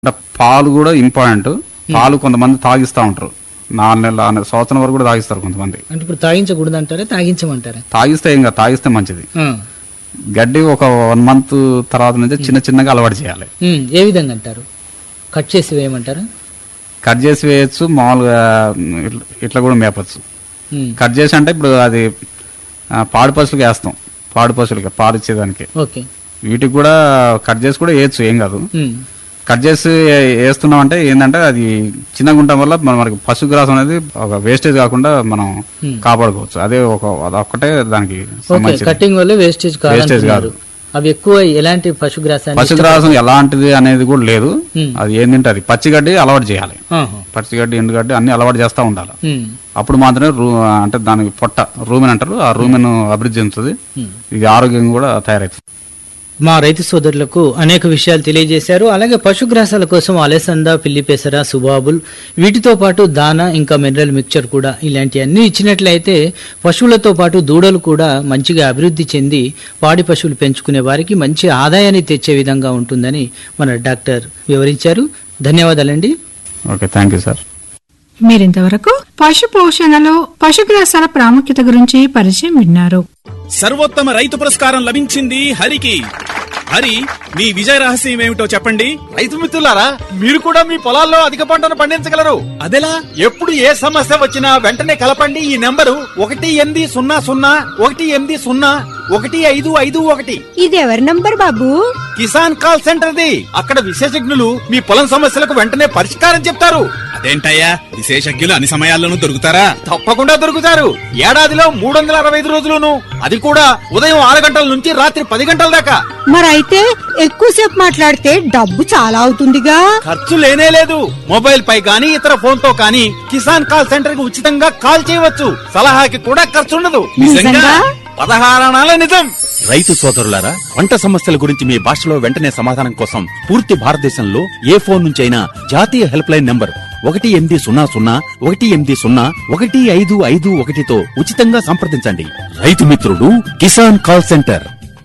అంటే పాలు కూడా ఇంపార్టెంట్ పాలు కొంతమంది తాగిస్తూ ఉంటారు నాలుగు నెలల ఆరు నెలల సంవత్సరం వరకు కూడా తాగిస్తారు కొంతమంది అంటే ఇప్పుడు తాగించకూడదు అంటారా తాగించమంటారా తాగిస్తే ఏం కాదు తాగిస్తే మంచిది ఆ. గడ్డి ఒక వన్ మంత్ తర్వాత నుంచి చిన్న చిన్నగా అలవాటు చేయాలి ఉమ్, ఏ విధంగా అంటారు కట్ చేసి వేయమంటారా కట్ చేసి వేయచ్చు మామూలుగా ఇట్ల- ఇట్లా కూడా మేపచ్చు ఉమ్, కట్ చేసి అంటే ఇప్పుడు అది ఆ, పాడి పశువులకి వేస్తాం పాడి పశువులకి పాలు ఇచ్చేదానికి ఓకే వీటికి కూడా కట్ చేసి కూడా వేయచ్చు ఏం కాదు ఉమ్, కట్ చేసి వేస్తున్నాం అంటే ఏంటంటే అది చిన్నగా ఉండటం వల్ల మన మనకి పశుగ్రాసం అనేది ఒక వేస్టేజ్ కాకుండా మనం కాపాడుకోవచ్చు అదే ఒక అదొక్కటే దానికి ఓకే సంబంధించి కటింగ్ వల్ల వేస్టేజ్ Wastage కాదు అవి ఎక్కువ ఎలాంటి పశుగ్రాసాన్ని పశుగ్రాసం ఎలాంటిది అనేది కూడా లేదు ఉమ్. అది ఏంటంటే అది పచ్చిగడ్డి అలవాటు చేయాలి ఆహా. పచ్చిగడ్డి ఎండుగడ్డి అన్ని అలవాటు చేస్తూ ఉండాలి ఉమ్, అప్పుడు మాత్రమే రూ అంటే దానికి పొట్ట రూమెన్ అంటారు ఆ రూమెన్ అభివృద్ధి చెందుతుంది ఇది ఆరోగ్యం కూడా తయారవుతుంది మా రైతు సోదరులకు అనేక విషయాలు తెలియజేశారు అలాగే పశుగ్రాసాల కోసం అలెసంద పిల్లిపెసర సుబాబుల్ వీటితో పాటు దానా ఇంకా మినరల్ మిక్చర్ కూడా ఇలాంటివన్నీ ఇచ్చినట్లయితే పశువులతో పాటు దూడలు కూడా మంచిగా అభివృద్ధి చెంది పాడి పశువులు పెంచుకునే వారికి మంచి ఆదాయాన్ని తెచ్చే విధంగా ఉంటుందని మన డాక్టర్ వివరించారు ధన్యవాదాలండి ఓకే థ్యాంక్ యూ సార్ మీరింతవరకు పశు పోషణలో పశుగ్రాసాల ప్రాముఖ్యత గురించి పరిచయం విన్నారు సర్వోత్తమ రైతు పురస్కారం లభించింది హరికి హరి మీ విజయ రహస్యం ఏమిటో చెప్పండి రైతు మిత్రులారా మీరు కూడా మీ పొలాల్లో అధిక పంటను పండించగలరు అదెలా ఎప్పుడు ఏ సమస్య వచ్చినా వెంటనే కలపండి ఈ నెంబరు ఒకటి ఎనిమిది సున్నా సున్నా ఒకటి ఎనిమిది సున్నా ఒకటి ఐదు ఐదు ఒకటి ఇది ఎవరి నంబర్ బాబు కిసాన్ కాల్ సెంటర్ ది అక్కడ విశేషజ్ఞులు మీ పొలం సమస్యలకు వెంటనే పరిష్కారం చెప్తారు అదేంటయ్యా విశేషజ్ఞులు అన్ని సమయాల్లోనూ దొరుకుతారా తప్పకుండా దొరుకుతారు ఏడాదిలో మూడు వందల అరవై ఐదు రోజులును అది కూడా ఉదయం ఆరు గంటల నుంచి రాత్రి పది గంటల దాకా మరైతే ఎక్కువసేపు మాట్లాడితే డబ్బు చాలా అవుతుందిగా ఖర్చు లేనే లేదు మొబైల్ పై గానీ ఇతర ఫోన్ తో కానీ కిసాన్ కాల్ సెంటర్ కి ఉచితంగా కాల్ చేయవచ్చు సలహాకి కూడా ఖర్చు ఉండదు నిజంగా? పదహారణాల నిజం రైతు సోదరులారా పంట సమస్యల గురించి మీ భాషలో వెంటనే సమాధానం కోసం పూర్తి భారతదేశంలో ఏ ఫోన్ నుంచైనా జాతీయ హెల్ప్ లైన్ నంబర్ ఒకటి ఎనిమిది సున్నా సున్నా ఒకటి ఎనిమిది సున్నా ఒకటి ఐదు ఐదు ఒకటితో ఉచితంగా సంప్రదించండి రైతు మిత్రుడు కిసాన్ కాల్ సెంటర్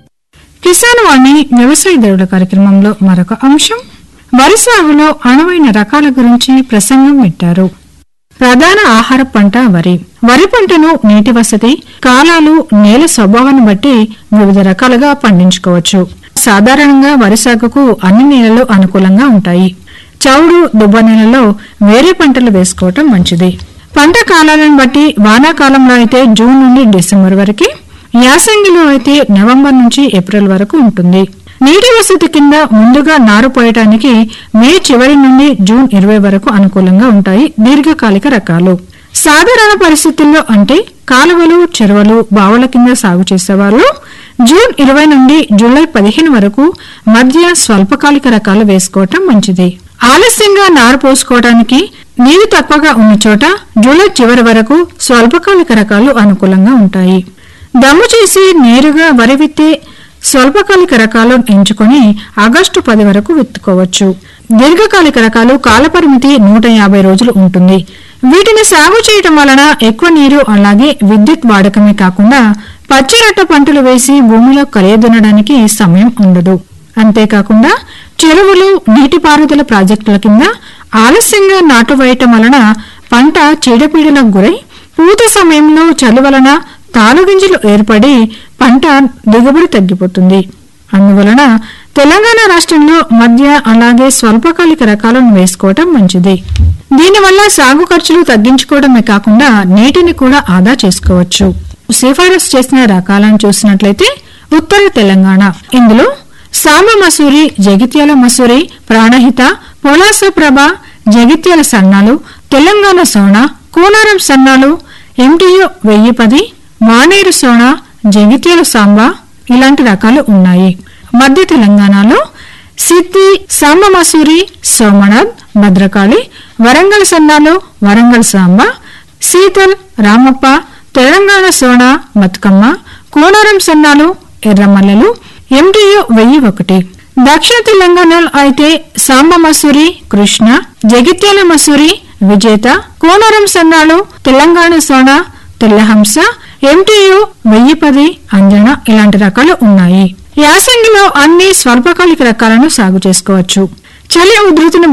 కిసాన్ వాణి వ్యవసాయదారుల కార్యక్రమంలో మరొక అంశం వరి సాగులో అనువైన రకాల గురించి ప్రసంగం వింటారు ప్రధాన ఆహార పంట వరి వరి పంటను నీటి వసతి కాలాలు నేల స్వభావాన్ని బట్టి వివిధ రకాలుగా పండించుకోవచ్చు సాధారణంగా వరి సాగుకు అన్ని నేలలు అనుకూలంగా ఉంటాయి చౌడు దుబ్బ నేలలో వేరే పంటలు వేసుకోవటం మంచిది పంట కాలాలను బట్టి వానాకాలంలో అయితే జూన్ నుండి డిసెంబర్ వరకు యాసంగిలో అయితే నవంబర్ నుంచి ఏప్రిల్ వరకు ఉంటుంది నీటి వసతి కింద ముందుగా నారు పోయటానికి మే చివరి నుండి జూన్ ఇరవై వరకు అనుకూలంగా ఉంటాయి దీర్ఘకాలిక రకాలు సాధారణ పరిస్థితుల్లో అంటే కాలువలు చెరువులు బావుల కింద సాగు చేసేవాళ్ళు జూన్ ఇరవై నుండి జూలై పదిహేను వరకు మధ్య స్వల్పకాలిక రకాలు వేసుకోవటం మంచిది ఆలస్యంగా నారు పోసుకోవడానికి నీరు తక్కువగా ఉన్న చోట జూలై చివరి వరకు స్వల్పకాలిక రకాలు అనుకూలంగా ఉంటాయి దమ్ము చేసి నేరుగా వరి విత్తే స్వల్పకాలిక రకాలను ఎంచుకొని ఆగస్టు పది వరకు విత్తుకోవచ్చు దీర్ఘకాలిక రకాలు కాలపరిమితి నూట యాభై రోజులు ఉంటుంది వీటిని సాగు చేయటం వలన ఎక్కువ నీరు అలాగే విద్యుత్ వాడకమే కాకుండా పచ్చిరొట్ట పంటలు వేసి భూమిలో కలియదున్నడానికి సమయం ఉండదు అంతేకాకుండా చెరువులు నీటిపారుదల ప్రాజెక్టుల కింద ఆలస్యంగా నాటు వేయటం వలన పంట చీడపీడలకు గురై పూత సమయంలో చలి వలన తాలుగింజలు ఏర్పడి పంట దిగుబడి తగ్గిపోతుంది అందువలన తెలంగాణ రాష్ట్రంలో మధ్య అలాగే స్వల్పకాలిక రకాలను వేసుకోవటం మంచిది దీనివల్ల సాగు ఖర్చులు తగ్గించుకోవడమే కాకుండా నీటిని కూడా ఆదా చేసుకోవచ్చు సిఫారసు చేసిన రకాలను చూసినట్లయితే ఉత్తర తెలంగాణ ఇందులో సామ మసూరి జగిత్యాల మసూరి ప్రాణహిత పొలాస ప్రభ జగిత్యాల సన్నాలు తెలంగాణ సోనా కూనారం సన్నాలు ఎంటీయు వెయ్యి పది మానేరు సోనా జగిత్యాల సాంబా ఇలాంటి రకాలు ఉన్నాయి మధ్య తెలంగాణలో సిద్ధి సాంబ మసూరి సోమనాథ్ భద్రకాళి వరంగల్ సన్నాలు వరంగల్ సాంబ శీతల్ రామప్ప తెలంగాణ సోనా బతుకమ్మ కోనరం సన్నాలు ఎర్రమల్లలు ఎండియు వెయ్యి ఒకటి దక్షిణ తెలంగాణలో అయితే సాంబ మసూరి కృష్ణ జగిత్యాల మసూరి విజేత కోనరం సన్నాలు తెలంగాణ సోనా తెల్లహంస ఎంటీయు వెయ్యి పది అంజన ఇలాంటి రకాలు ఉన్నాయి యాసంగిలో అన్ని స్వల్పకాలిక రకాలను సాగు చేసుకోవచ్చు చలి ఉధృతిని